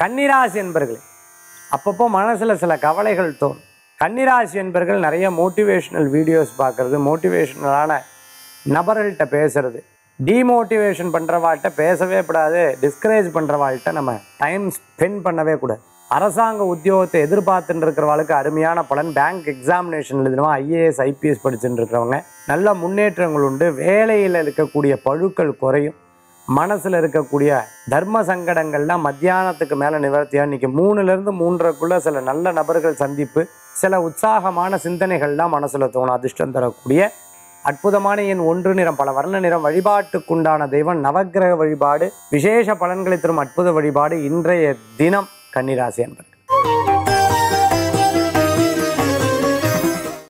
கன்னிராசி என்பர்களே அப்பப்போ மனசில் சில கவலைகள் தோணும் கன்னிராசி என்பர்கள் நிறைய மோட்டிவேஷனல் வீடியோஸ் பார்க்குறது மோட்டிவேஷனலான நபர்கள்ட்ட பேசுறது டீமோட்டிவேஷன் பண்ணுறவாள்கிட்ட பேசவே கூடாது டிஸ்கரேஜ் பண்ணுறவாள்கிட்ட நம்ம டைம் ஸ்பெண்ட் பண்ணவே கூடாது அரசாங்க உத்தியோகத்தை எதிர்பார்த்துட்டு இருக்கிறவளுக்கு அருமையான பலன் பேங்க் எக்ஸாமினேஷன் எழுதினவங்க ஐஏஎஸ் ஐபிஎஸ் படிச்சுட்டு இருக்கிறவங்க நல்ல முன்னேற்றங்கள் உண்டு வேலையில் இருக்கக்கூடிய பழுக்கள் குறையும் மனசில் இருக்கக்கூடிய தர்ம சங்கடங்கள்லாம் மத்தியானத்துக்கு மேலே நிவர்த்தியாக இன்னைக்கு மூணுலேருந்து மூன்றரைக்குள்ளே சில நல்ல நபர்கள் சந்திப்பு சில உற்சாகமான சிந்தனைகள்லாம் மனசில் தோணும் அதிர்ஷ்டம் தரக்கூடிய அற்புதமான என் ஒன்று நிறம் பல வர்ண நிறம் வழிபாட்டுக்குண்டான தெய்வம் நவக்கிரக வழிபாடு விசேஷ பலன்களை தரும் அற்புத வழிபாடு இன்றைய தினம் கன்னிராசி என்பது